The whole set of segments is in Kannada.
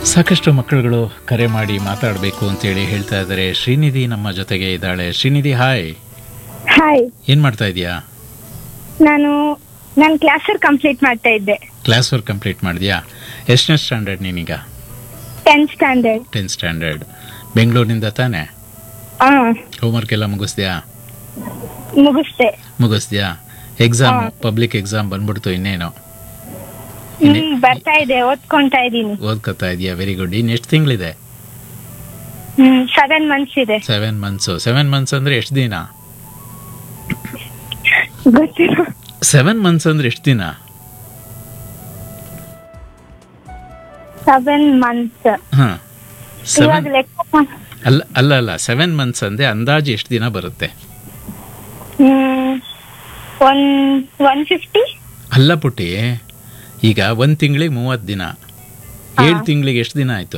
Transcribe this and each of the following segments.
ಸಾಕಷ್ಟು ಮಕ್ಕಳುಗಳು ಕರೆ ಮಾಡಿ ಮಾತಾಡಬೇಕು ಅಂತೇಳಿ ಹೇಳ್ತಾ ಇದ್ದಾರೆ ಶ್ರೀನಿಧಿ ನಮ್ಮ ಜೊತೆಗೆ ಇದ್ದಾಳೆ ಶ್ರೀನಿಧಿ ಹಾಯ್ ಹಾಯ್ ಏನ್ ಮಾಡ್ತಾ ಇದೀಯಾ ನಾನು ನನ್ನ ಕ್ಲಾಸ್ ಕಂಪ್ಲೀಟ್ ಮಾಡ್ತಾ ಇದ್ದೆ ಕ್ಲಾಸ್ ವರ್ಕ್ ಕಂಪ್ಲೀಟ್ ಮಾಡಿದ್ಯಾ ಎಷ್ಟನೇ ಸ್ಟ್ಯಾಂಡರ್ಡ್ ನೀನೀಗ ಟೆಂತ್ ಸ್ಟ್ಯಾಂಡರ್ಡ್ ಟೆಂತ್ ಸ್ಟ್ಯಾಂಡರ್ಡ್ ಬೆಂಗಳೂರಿನಿಂದ ತಾನೆ ಹಾ ಹೋಮ್ವರ್ಕ್ ಎಲ್ಲ ಮುಗಿಸ್ದ್ಯಾ ಮುಗಿಸ್ದೆ ಮುಗಿಸ್ದ್ಯಾ ಎಕ್ಸಾಮ್ ಹಾ. ಪಬ್ಲಿಕ್ ಎಕ್ಸಾಮ್ ಬಂದ್ಬಿಡ್ತು ಇನ್ನೇನು ಹ್ಮ್ ಬರ್ತಾ ಇದೆ ಓದ್ಕೊಂತಾ ಇದೀನಿ ಓದ್ಕೊತಾ ಇದೆಯಾ ವೆರಿ ಗುಡ್ ಇನ್ನು ಎಷ್ಟು ತಿಂಗಳಿದೆ ಹ್ಮ್ ಸೆವೆನ್ ಮಂತ್ಸ್ ಇದೆ ಸೆವೆನ್ ಮಂತ್ಸು ಸೆವೆನ್ ಮಂತ್ಸ್ ಅಂದ್ರೆ ಎಷ್ಟು ದಿನ ಗೊತ್ತಿಲ್ಲ ಸೆವೆನ್ ಮಂತ್ಸ್ ಅಂದ್ರೆ ಎಷ್ಟು ದಿನ ಸೆವೆನ್ ಮಂತ್ಸ್ ಹಾ ಇವಾಗ ಸೆವೆನ್ ಲೆಕ್ಕ ಅಲ್ಲ ಅಲ್ಲ ಅಲ್ಲ ಸೆವೆನ್ ಮಂತ್ಸ್ ಅಂದ್ರೆ ಅಂದಾಜು ಎಷ್ಟು ದಿನ ಬರುತ್ತೆ ಹ್ಮ್ ಒನ್ ಒನ್ ಫಿಫ್ಟಿ ಅಲ್ಲ ಪುಟ್ಟಿ ಈಗ ಒಂದ್ ತಿಂಗಳಿಗೆ ಮೂವತ್ತು ದಿನ ಏಳು ತಿಂಗಳಿಗೆ ಎಷ್ಟು ದಿನ ಆಯ್ತು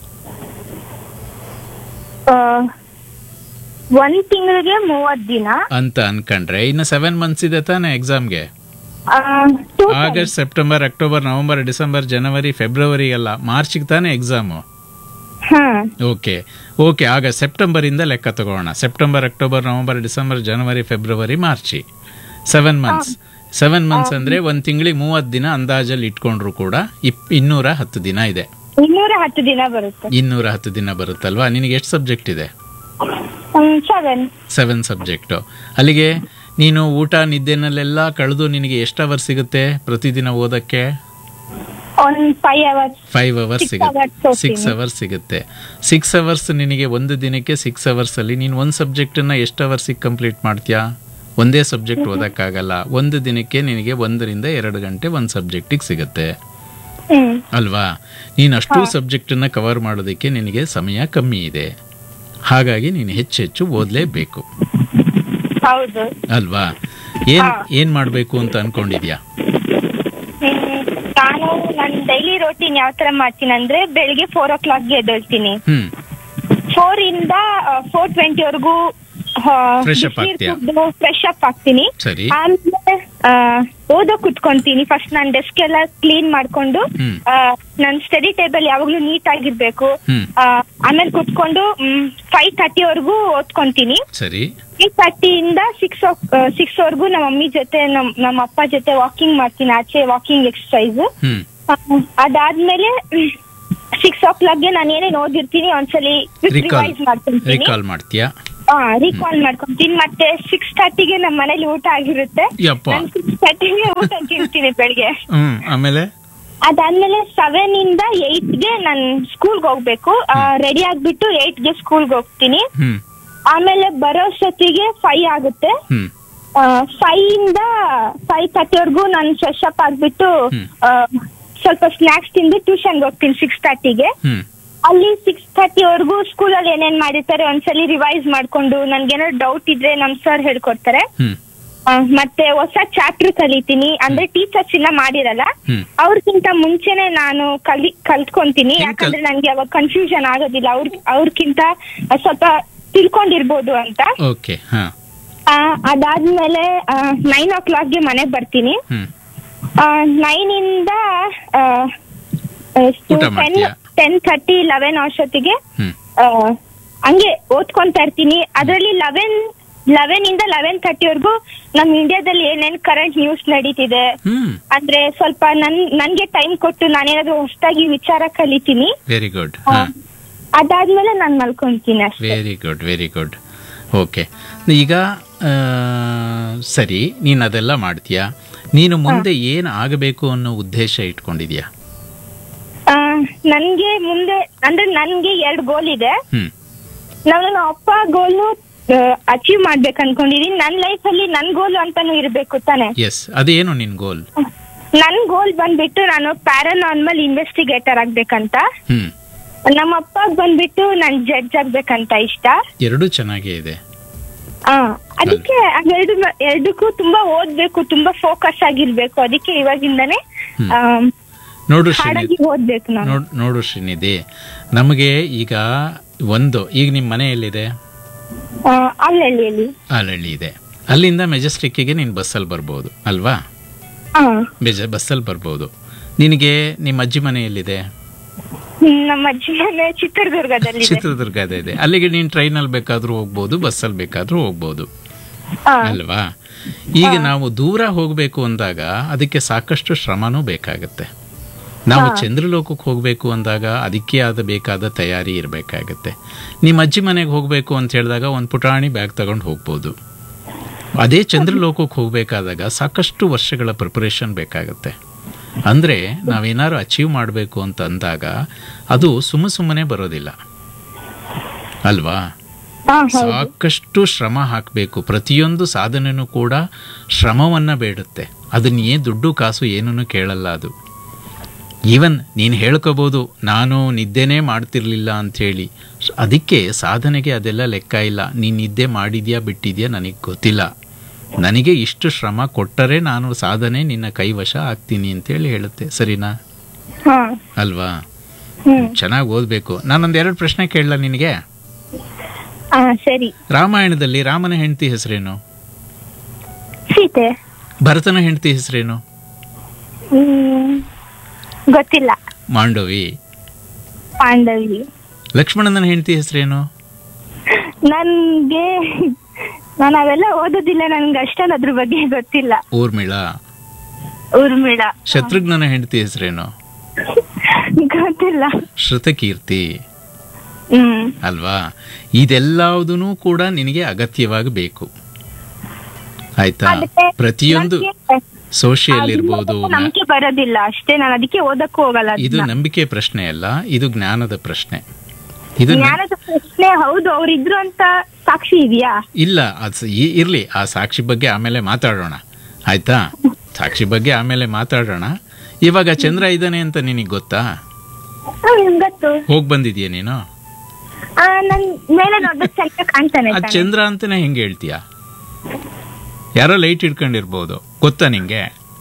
ಒಂದ್ ತಿಂಗಳಿಗೆ ಮೂವತ್ ದಿನ ಅಂತ ಅನ್ಕೊಂಡ್ರೆ ಇನ್ನು ಸೆವೆನ್ ಮಂತ್ಸ್ ಇದೆ ತಾನೆ ಎಕ್ಸಾಮ್ಗೆ ಆ, two times. August September October November December ಜನವರಿ ಫೆಬ್ರವರಿ ಎಲ್ಲ ಮಾರ್ಚ್ಗೆ ತಾನೆ ಎಕ್ಸಾಮು ಹಾ ಓಕೆ ಓಕೆ ಆಗ ಸೆಪ್ಟೆಂಬರ್ ಇಂದ ಲೆಕ್ಕ ತಗೋಣ ಸೆಪ್ಟೆಂಬರ್ ಅಕ್ಟೋಬರ್ ನವೆಂಬರ್ ಡಿಸೆಂಬರ್ ಜನವರಿ February March seven months seven months ಅಂದ್ರೆ ಒಂದ್ ತಿಂಗಳಿಗೆ ಮೂವತ್ತು ದಿನ ಅಂದಾಜಲ್ಲಿ ಇಟ್ಕೊಂಡ್ರು ಕೂಡ ಇಪ್ ಇನ್ನೂರ ಹತ್ತು ದಿನ ಇದೆ ಇನ್ನೂರ ಹತ್ತು ದಿನ ಬರುತ್ತೆ ಇನ್ನೂರ ಹತ್ತು ದಿನ ಬರುತ್ತಲ್ವಾ ನಿನಗೆ ಎಷ್ಟು ಸಬ್ಜೆಕ್ಟ್ ಇದೆ ಸೆವೆನ್ ಸೆವೆನ್ ಸಬ್ಜೆಕ್ಟು ಅಲ್ಲಿಗೆ ನೀನು ಊಟ ನಿದ್ದೆನಲ್ಲೆಲ್ಲ ಕಳೆದು ನಿನಗೆ ಎಷ್ಟು ಅವರ್ ಸಿಗುತ್ತೆ ಪ್ರತಿದಿನ ಓದಕ್ಕೆ ಒಂದ್ five hours five hours Six ಸಿಗುತ್ತೆ hours ಓದ್ತೀನಿ. ಸಿಕ್ಸ್ ಅವರ್ಸ್ ಸಿಗುತ್ತೆ ಸಿಕ್ಸ್ ಅವರ್ಸ್ ನಿನಗೆ ಒಂದು ದಿನಕ್ಕೆ ಸಿಕ್ಸ್ ಅವರ್ಸ್ ಅಲ್ಲಿ ನೀನು ಒಂದು ಸಬ್ಜೆಕ್ಟನ್ನ ಎಷ್ಟು ಅವರ್ಸಿಗೆ ಕಂಪ್ಲೀಟ್ ಮಾಡ್ತೀಯಾ ಒಂದೇ ಸಬ್ಜೆಕ್ಟ್ ಓದಕ್ಕಾಗಲ್ಲ ಒಂದು ದಿನಕ್ಕೆ ನಿನಗೆ ಒಂದರಿಂದ ಎರಡು ಗಂಟೆ ಒಂದು ಸಬ್ಜೆಕ್ಟಿಗೆ ಸಿಗುತ್ತೆ ಹ್ಮ್ ಅಲ್ವಾ ನೀನು ಅಷ್ಟು ಸಬ್ಜೆಕ್ಟನ್ನ ಕವರ್ ಮಾಡೋದಕ್ಕೆ ನಿನಗೆ ಸಮಯ ಕಮ್ಮಿ ಇದೆ ಹಾಗಾಗಿ ನೀನು ಹೆಚ್ಚು ಹೆಚ್ಚು ಓದಲೇಬೇಕು ಹೌದು ಅಲ್ವಾ ಏನ್ ಹಾ. ಏನ್ ಮಾಡ್ಬೇಕು ಅಂತ ಅನ್ಕೊಂಡಿದ್ಯಾ ಹ್ಮ್, ನಾನು ನನ್ನ ಡೈಲಿ ರೋಟೀನ್ ಯಾವ ತರ ಮಾಡ್ತೀನಿ ಅಂದ್ರೆ ಬೆಳಿಗ್ಗೆ ಫೋರ್ ಓ ಕ್ಲಾಕ್ಗೆ ಎದ್ದೇಳ್ತೀನಿ ಹ್ಮ್ ಫೋರ್ ಇಂದ ಫೋರ್ ಟ್ವೆಂಟಿ ವರೆಗೂ Fresh up ಆಗ್ತೀಯಾ? ಫ್ರೆಶ್ ಅಪ್ ಆಗ್ತೀನಿ ಸರಿ ಆಮೇಲೆ ಆ, ಓದೋ ಕುತ್ಕೊಂತೀನಿ ಫಸ್ಟ್ ನಾನು ಡೆಸ್ಕ್ ಎಲ್ಲ ಕ್ಲೀನ್ ಮಾಡ್ಕೊಂಡು ಹ್ಮ್. ನನ್ನ ಸ್ಟಡಿ ಟೇಬಲ್ ಯಾವಾಗ್ಲೂ ನೀಟ್ ಆಗಿರ್ಬೇಕು ಹ್ಮ್ ಆ, ಆಮೇಲೆ ಕುತ್ಕೊಂಡು ಫೈವ್ ತರ್ಟಿ ವರೆಗೂ ಓದ್ಕೊಂತೀನಿ ಸರಿ ಸಿಕ್ಸ್ ತರ್ಟಿಯಿಂದ ಸಿಕ್ಸ್ ಸಿಕ್ಸ್ ವರೆಗೂ ನಮ್ಮ ಮಮ್ಮಿ ಜೊತೆ ನಮ್ ನಮ್ಮ ಅಪ್ಪ ಜೊತೆ ವಾಕಿಂಗ್ ಮಾಡ್ತೀನಿ ಆಚೆ ವಾಕಿಂಗ್ ಎಕ್ಸರ್ಸೈಸ್ ಹ್ಮ್ ಅದಾದ್ಮೇಲೆ ಸಿಕ್ಸ್ ಓ ಕ್ಲಾಕ್ಗೆ ನಾನು ಏನೇನ್ ಓದಿರ್ತೀನಿ ಒಂದ್ಸಲಿ ರಿಕಾಲ್ ರಿವೈಸ್ ಮಾಡ್ಕೊಂತೀನಿ ರಿಕಾಲ್ ಮಾಡ್ತೀಯಾ ರಿಕಾಲ್ ಮಾಡ್ಕೊಂತೀನಿ ಮತ್ತೆ ಸಿಕ್ಸ್ ತರ್ಟಿಗೆ ನಮ್ಮ ಮನೇಲಿ ಊಟ ಆಗಿರುತ್ತೆ ಯಪ್ಪ ನಾನು ಸಿಕ್ಸ್ ತರ್ಟಿಗೆ ಊಟ ತಿಂತೀನಿ ಬೆಳಿಗ್ಗೆ ಹ್ಮ್ ಆಮೇಲೆ ಅದಾದ್ಮೇಲೆ ಸೆವೆನ್ ಇಂದ ಏಟ್ ಗೆ ನಾನು ಸ್ಕೂಲ್ಗೆ ಹೋಗ್ಬೇಕು ರೆಡಿ ಆಗ್ಬಿಟ್ಟು ಏಟ್ ಗೆ ಸ್ಕೂಲ್ಗೆ ಹೋಗ್ತೀನಿ ಹ್ಮ್ ಆಮೇಲೆ ಬರೋಷ್ಟೊತ್ತಿಗೆ ಫೈವ್ ಆಗುತ್ತೆ ಹ್ಮ್ ಫೈವ್ ಇಂದ ಫೈವ್ ತರ್ಟಿವರೆಗೂ ನಾನು ಫ್ರೆಶ್ ಅಪ್ ಆಗ್ಬಿಟ್ಟು ಹ್ಮ್. ಆ, ಸ್ವಲ್ಪ ಸ್ನಾಕ್ಸ್ ತಿಂದು ಟ್ಯೂಷನ್ಗೆ ಹೋಗ್ತೀನಿ ಸಿಕ್ಸ್ ತರ್ಟಿಗೆ ಹ್ಮ್ ಅಲ್ಲಿ ಸಿಕ್ಸ್ ತರ್ಟಿವರೆಗೂ ಸ್ಕೂಲಲ್ಲಿ ಏನೇನ್ ಮಾಡಿರ್ತಾರೆ ಒಂದ್ಸಲಿ ರಿವೈಸ್ ಮಾಡ್ಕೊಂಡು ನನ್ಗೇನಾದ್ರು ಡೌಟ್ ಇದ್ರೆ ನಮ್ ಸರ್ ಹೇಳ್ಕೊಡ್ತಾರೆ ಹ್ಮ್ ಆ, ಮತ್ತೆ ಹೊಸ ಚಾಪ್ಟರ್ ಕಲಿತೀನಿ ಅಂದ್ರೆ ಟೀಚರ್ಸ್ ಇನ್ನ ಮಾಡಿರಲ್ಲ ಹ್ಮ್ ಅವ್ರಕ್ಕಿಂತ ಮುಂಚೆನೆ ನಾನು ಕಲಿ ಕಲ್ತ್ಕೊಂತೀನಿ ಹೆಂಗ್ ಕಲ್- ಯಾಕಂದ್ರೆ ನನ್ಗೆ ಅವಾಗ ಕನ್ಫ್ಯೂಷನ್ ಆಗೋದಿಲ್ಲ ಅವ್ರ ಅವ್ರಕ್ಕಿಂತ ಸ್ವಲ್ಪ ತಿಳ್ಕೊಂಡಿರ್ಬೋದು ಅಂತ ಓಕೆ ಹಾ ಆ, ಅದಾದ್ಮೇಲೆ ನೈನ್ ಓ ಕ್ಲಾಕ್ಗೆ ಮನೆಗ್ ಬರ್ತೀನಿ ಹ್ಮ್ ನೈನ್ ಇಂದ ಊಟ ಮಾಡ್ತೀಯಾ? ಟೆನ್ ಥರ್ಟಿ ಲೆವೆನ್ ಅಷ್ಟೊತ್ತಿಗೆ ಹ್ಮ್ ಆ, ಹಂಗೆ ಓದ್ಕೊಂತಾ ಇರ್ತೀನಿ ಅದರಲ್ಲಿ ಲೆವೆನ್ ಲೆವೆನ್ ಇಂದ ಲೆವೆನ್ ವರೆಗೂ ನಮ್ ಇಂಡಿಯಾದಲ್ಲಿ ಏನೇನ್ ಕರೆಂಟ್ ನ್ಯೂಸ್ ನಡೀತಿದೆ ಹ್ಮ್ ಅಂದ್ರೆ ಸ್ವಲ್ಪ ನನ್ ನನ್ಗೆ ಟೈಮ್ ಕೊಟ್ಟು ನಾನೇನಾದ್ರು ಹೊಸದಾಗಿ ವಿಚಾರ ಕಲಿತೀನಿ ವೆರಿ ಗುಡ್ ಆ, ಹಾ ಅದಾದ್ಮೇಲೆ ನಾನ್ ಮಲ್ಕೊಂತೀನಿ ಅಷ್ಟೇ very good very good okay ಈಗ ಆ, ಸರಿ ನೀನು ಅದೆಲ್ಲ ಮಾಡ್ತೀಯಾ ನೀನು ಮುಂದೆ ಏನು ಆಗಬೇಕು ಅನ್ನೋ ಉದ್ದೇಶ ಇಟ್ಕೊಂಡಿದ್ಯಾ ಆ, ನನ್ಗೆ ಮುಂದೆ ಅಂದ್ರೆ ನನ್ಗೆ ಎರಡು ಗೋಲ್ ಇದೆ ಹ್ಮ್ ನಾನು ನಮ್ಮ ಅಪ್ಪ ಗೋಲ್ನು ಅಚೀವ್ ಮಾಡ್ಬೇಕು ಅನ್ಕೊಂಡಿದೀನಿ ನನ್ ಲೈಫ್ ಅಲ್ಲಿ ನನ್ ಗೋಲ್ ಅಂತಾನು ಇರ್ಬೇಕು ತಾನೆ ಎಸ್ ಅದೇನು ನಿನ್ ಗೋಲ್ ನನ್ ಗೋಲ್ ಬಂದ್ಬಿಟ್ಟು ನಾನು ಪ್ಯಾರಾನಾರ್ಮಲ್ ಇನ್ವೆಸ್ಟಿಗೇಟರ್ ಆಗ್ಬೇಕಂತ ಹ್ಮ್ ನಮ್ಮ ಅಪ್ಪ ಬಂದ್ಬಿಟ್ಟು ನಾನ್ ಜಡ್ಜ್ ಆಗ್ಬೇಕಂತ ಇಷ್ಟ ಎರಡೂ ಚೆನ್ನಾಗೇ ಇದೆ ಆ, ಅದಕ್ಕೆ ಅವೆರಡು ಎರಡಕ್ಕೂ ತುಂಬಾ ಓದ್ಬೇಕು ತುಂಬಾ ಫೋಕಸ್ ಆಗಿರ್ಬೇಕು ಅದಕ್ಕೆ ಇವಾಗಿಂದಾನೇ ಹ್ಮ್. ಆಮ್, ನೋಡು ಹಾಡಾಗಿ ಶ್ರೀನಿಧಿ ಓದ್ಬೇಕು ನಾನು ನೋಡ್ ನೋಡು ಶ್ರೀನಿಧಿ ನಮಗೆ ಈಗ ಒಂದು ಈಗ ನಿಮ್ಮ ಮನೆ ಎಲ್ಲಿದೆ ಆ, ಅಲ್ಲಳ್ಳಿಯಲ್ಲಿ ಆಲಹಳ್ಳಿ ಇದೆ ಅಲ್ಲಿಂದ ಮೆಜೆಸ್ಟಿಕ್ಕಿಗೆ ನೀನು ಬಸ್ಸಲ್ಲಿ ಬರ್ಬೋದು ಅಲ್ವಾ ಹಾ ಬೇಜ ಬಸ್ಸಲ್ಲಿ ಬರ್ಬೋದು ನಿನಗೆ ನಿಮ್ಮ ಅಜ್ಜಿ ಮನೆ ಎಲ್ಲಿದೆ ಹ್ಮ್, ನಮ್ಮ ಅಜ್ಜಿ ಮನೆ ಚಿತ್ರದುರ್ಗದಲ್ಲಿ ಚಿತ್ರದುರ್ಗದ ಇದೆ ಅಲ್ಲಿಗೆ ನೀನು ಟ್ರೈನಲ್ಲಿ ಬೇಕಾದ್ರೂ ಹೋಗ್ಬೋದು ಬಸ್ಸಲ್ಲಿ ಬೇಕಾದ್ರೂ ಹೋಗ್ಬೋದು ಅಲ್ವಾ ಈಗ ನಾವು ದೂರ ಹೋಗಬೇಕು ಅಂದಾಗ ಅದಕ್ಕೆ ಸಾಕಷ್ಟು ಶ್ರಮನೂ ಬೇಕಾಗುತ್ತೆ ನಾವು ಚಂದ್ರಲೋಕಕ್ಕೆ ಹೋಗಬೇಕು ಅಂದಾಗ ಅದಕ್ಕೆ ಆದ ಬೇಕಾದ ತಯಾರಿ ಇರಬೇಕಾಗತ್ತೆ ನಿಮ್ಮ ಅಜ್ಜಿ ಮನೆಗೆ ಹೋಗಬೇಕು ಅಂತ ಹೇಳಿದಾಗ ಒಂದು ಪುಟಾಣಿ ಬ್ಯಾಗ್ ತಗೊಂಡು ಹೋಗ್ಬೋದು ಅದೇ ಚಂದ್ರಲೋಕಕ್ಕೆ ಹೋಗಬೇಕಾದಾಗ ಸಾಕಷ್ಟು ವರ್ಷಗಳ ಪ್ರಿಪರೇಷನ್ ಬೇಕಾಗುತ್ತೆ ಅಂದರೆ ನಾವೇನಾದ್ರು ಅಚೀವ್ ಮಾಡಬೇಕು ಅಂತ ಅಂದಾಗ ಅದು ಸುಮ್ಮ ಸುಮ್ಮನೆ ಬರೋದಿಲ್ಲ ಅಲ್ವಾ ಹಾ ಹೌದು ಸಾಕಷ್ಟು ಶ್ರಮ ಹಾಕಬೇಕು ಪ್ರತಿಯೊಂದು ಸಾಧನೆನೂ ಕೂಡ ಶ್ರಮವನ್ನ ಬೇಡುತ್ತೆ ಅದನ್ನೇ ದುಡ್ಡು ಕಾಸು ಏನನ್ನು ಕೇಳಲ್ಲ ಅದು ಈವನ್ ನೀನು ಹೇಳ್ಕೋಬೋದು ನಾನು ನಿದ್ದೆನೇ ಮಾಡ್ತಿರ್ಲಿಲ್ಲ ಅಂಥೇಳಿ ಅದಕ್ಕೆ ಸಾಧನೆಗೆ ಅದೆಲ್ಲ ಲೆಕ್ಕ ಇಲ್ಲ ನೀನು ನಿದ್ದೆ ಮಾಡಿದ್ಯಾ ಬಿಟ್ಟಿದ್ಯಾ ನನಗೆ ಗೊತ್ತಿಲ್ಲ ನನಗೆ ಇಷ್ಟು ಶ್ರಮ ಕೊಟ್ಟರೆ ನಾನು ಸಾಧನೆ ನಿನ್ನ ಕೈವಶ ಆಗ್ತೀನಿ ಅಂತೇಳಿ ಹೇಳುತ್ತೆ ಸರಿನಾ ಹಾ ಅಲ್ವಾ ಹ್ಮ್ ಚೆನ್ನಾಗಿ ಓದಬೇಕು ನಾನೊಂದು ಎರಡು ಪ್ರಶ್ನೆ ಕೇಳಲ್ಲ ನಿನಗೆ ಹಾ ಸರಿ ರಾಮಾಯಣದಲ್ಲಿ ರಾಮನ ಹೆಂಡತಿ ಹೆಸರೇನು ಸೀತೆ ಭರತನ ಹೆಂಡತಿ ಹೆಸರೇನು ಹ್ಮ್ ಗೊತ್ತಿಲ್ಲ ಮಾಂಡವಿ ಪಾಂಡವಿ ಲಕ್ಷ್ಮಣನ ಹೆಂಡತಿ ಹೆಸರೇನು ನನ್ಗೆ ನಾನು ಅವೆಲ್ಲ ಓದೋದಿಲ್ಲ ನನ್ಗೆ ಅಷ್ಟೊಂದು ಅದ್ರ ಬಗ್ಗೆ ಗೊತ್ತಿಲ್ಲ ಊರ್ಮಿಳಾ ಊರ್ಮಿಳ ಶತ್ರುಘ್ನನ ಹೆಂಡತಿ ಹೆಸರೇನು ಗೊತ್ತಿಲ್ಲ ಶ್ರುತಕೀರ್ತಿ ಹ್ಮ್ ಅಲ್ವಾ ಇದೆಲ್ಲದೂ ಕೂಡ ನಿನಗೆ ಅಗತ್ಯವಾಗಿ ಬೇಕು ಆಯ್ತಾ ಅದಕ್ಕೆ ಪ್ರತಿಯೊಂದು ನಮ್ಗೆ ಸೋಷಿಯಲ್ ಇರ್ಬೋದು ಅದ್ರ ನಂಬಿಕೆ ಬರೋದಿಲ್ಲ ಅಷ್ಟೇ ನಾನು ಅದಕ್ಕೆ ಓದಕ್ಕೂ ಹೋಗಲ್ಲ ಅದ್ನ. ಇದು ನಂಬಿಕೆ ಪ್ರಶ್ನೆ ಅಲ್ಲ ಇದು ಜ್ಞಾನದ ಪ್ರಶ್ನೆ ಇದು ನ- ಜ್ಞಾನದ ಪ್ರಶ್ನೆ ಹೌದು ಅವ್ರಿದ್ರು ಅಂತ ಸಾಕ್ಷಿ ಇದೆಯಾ ಇಲ್ಲ ಅದು ಸ- ಈ- ಇರ್ಲಿ ಆ ಸಾಕ್ಷಿ ಬಗ್ಗೆ ಆಮೇಲೆ ಮಾತಾಡೋಣ ಆಯ್ತಾ ಸಾಕ್ಷಿ ಬಗ್ಗೆ ಆಮೇಲೆ ಮಾತಾಡೋಣ ಇವಾಗ ಚಂದ್ರ ಇದ್ದಾನೆ ಅಂತ ನಿನಗೆ ಗೊತ್ತಾ ಹ್ಮ್, ಗೊತ್ತು ಹೋಗ್ ಬಂದಿದ್ಯಾ ನೀನು ಆ, ನನ್ ಮೇಲೆ ನೋಡ್ಬೇಕು ಚಂದ್ರ ಕಾಣ್ತಾನೆ ಅದ್ ತಾನೆ. ಚಂದ್ರ ಅಂತಾನೆ ಹೆಂಗೆ ಹೇಳ್ತೀಯ ಯಾರೋ ಲೈಟ್ ಇಟ್ಕೊಂಡಿರ್ಬೋದು ಗೊತ್ತಾ ನಿಂಗೆ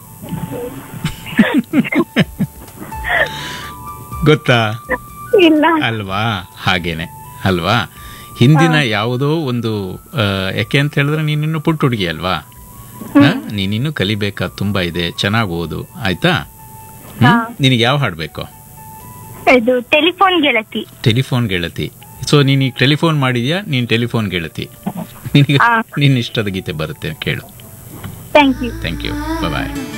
ಗೊತ್ತಾ ಇಲ್ಲ ಅಲ್ವಾ ಹಾಗೇನೆ ಅಲ್ವಾ ಹಿಂದಿನ ಯಾವುದೋ ಒಂದು ಆ, ಯಾಕೆ ಅಂತ ಹೇಳಿದ್ರೆ ನೀನಿನ್ನು ಪುಟ್ಟ ಹುಡುಗಿ ಅಲ್ವಾ ಹ? ನೀನಿನ್ನು ಕಲಿಬೇಕಾದ ತುಂಬಾ ಇದೆ ಚೆನ್ನಾಗಿ ಓದು ಆಯ್ತಾ ಹ್ಮ್? ನಿನಗೆ ಯಾವ ಹಾಡು ಬೇಕು ಇದು ಟೆಲಿಫೋನ್ ಗೆಳತಿ ಟೆಲಿಫೋನ್ ಗೆಳತಿ ಸೊ ನೀನು ಈಗ ಟೆಲಿಫೋನ್ ಮಾಡಿದ್ಯಾ ನೀನು ಟೆಲಿಫೋನ್ ಗೆಳತಿ ನಿನಗೆ ಹಾ. ನಿನ್ನ ಇಷ್ಟದ ಗೀತೆ ಬರುತ್ತೆ ಕೇಳು thank you thank you bye